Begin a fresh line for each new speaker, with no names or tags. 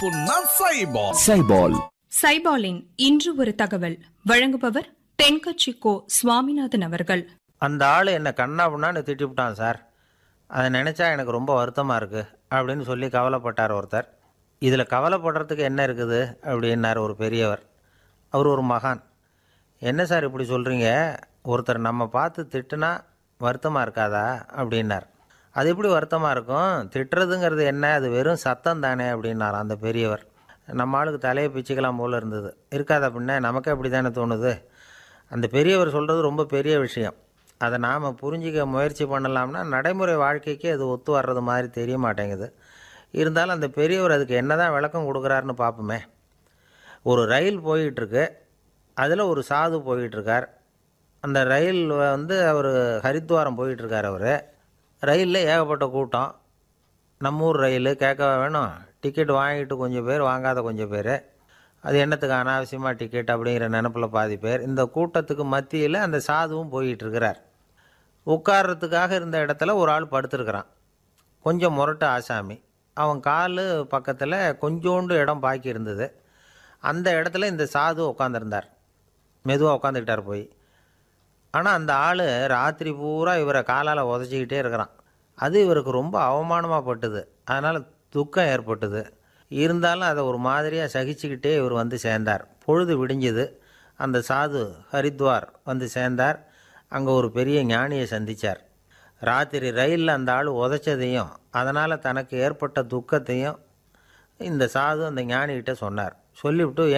புண்ணா சைபால்
சைபால்
சைபாலின் இன்று ஒரு தகவல் வழங்குபவர் தென்கட்சி கோ சுவாமிநாதன் அவர்கள்
அந்த ஆள் என்னை கண்ணா புண்ணான்னு திட்டிவிட்டான் சார் அதை நினச்சா எனக்கு ரொம்ப வருத்தமாக இருக்குது அப்படின்னு சொல்லி கவலைப்பட்டார் ஒருத்தர் இதில் கவலைப்படுறதுக்கு என்ன இருக்குது அப்படின்னார் ஒரு பெரியவர் அவர் ஒரு மகான் என்ன சார் இப்படி சொல்கிறீங்க ஒருத்தர் நம்ம பார்த்து திட்டுனா வருத்தமாக இருக்காதா அப்படின்னார் அது எப்படி வருத்தமாக இருக்கும் திட்டுறதுங்கிறது என்ன அது வெறும் சத்தம் தானே அப்படின்னார் அந்த பெரியவர் நம்ம ஆளுக்கு தலையை பிச்சுக்கலாம் போல இருந்தது இருக்காதா பின்ன நமக்கே அப்படி தானே தோணுது அந்த பெரியவர் சொல்கிறது ரொம்ப பெரிய விஷயம் அதை நாம் புரிஞ்சிக்க முயற்சி பண்ணலாம்னா நடைமுறை வாழ்க்கைக்கு அது ஒத்து வர்றது மாதிரி தெரிய மாட்டேங்குது இருந்தாலும் அந்த பெரியவர் அதுக்கு என்ன தான் விளக்கம் கொடுக்குறாருன்னு பார்ப்போமே ஒரு ரயில் போயிட்டுருக்கு அதில் ஒரு சாது போயிட்டுருக்கார் அந்த ரயில் வந்து அவர் ஹரித்வாரம் போயிட்டுருக்கார் அவர் ரயிலில் ஏகப்பட்ட கூட்டம் நம்ம ஊர் ரயில் கேட்க வேணும் டிக்கெட் வாங்கிட்டு கொஞ்சம் பேர் வாங்காத கொஞ்சம் பேர் அது என்னத்துக்கு அனாவசியமாக டிக்கெட் அப்படிங்கிற நினப்பில் பாதி பேர் இந்த கூட்டத்துக்கு மத்தியில் அந்த சாதுவும் போயிட்டு இருக்கிறார் உட்கார்றதுக்காக இருந்த இடத்துல ஒரு ஆள் படுத்திருக்கிறான் கொஞ்சம் முரட்டு ஆசாமி அவன் கால் பக்கத்தில் கொஞ்சோண்டு இடம் பாக்கி இருந்தது அந்த இடத்துல இந்த சாது உட்காந்துருந்தார் மெதுவாக உட்காந்துக்கிட்டார் போய் ஆனால் அந்த ஆள் ராத்திரி பூரா இவரை காலால் உதச்சிக்கிட்டே இருக்கிறான் அது இவருக்கு ரொம்ப அவமானமாக பட்டுது அதனால் துக்கம் ஏற்பட்டது இருந்தாலும் அதை ஒரு மாதிரியாக சகிச்சுக்கிட்டே இவர் வந்து சேர்ந்தார் பொழுது விடிஞ்சது அந்த சாது ஹரித்வார் வந்து சேர்ந்தார் அங்கே ஒரு பெரிய ஞானியை சந்தித்தார் ராத்திரி ரயிலில் அந்த ஆள் உதைச்சதையும் அதனால் தனக்கு ஏற்பட்ட துக்கத்தையும் இந்த சாது அந்த ஞானிகிட்ட சொன்னார் சொல்லிவிட்டு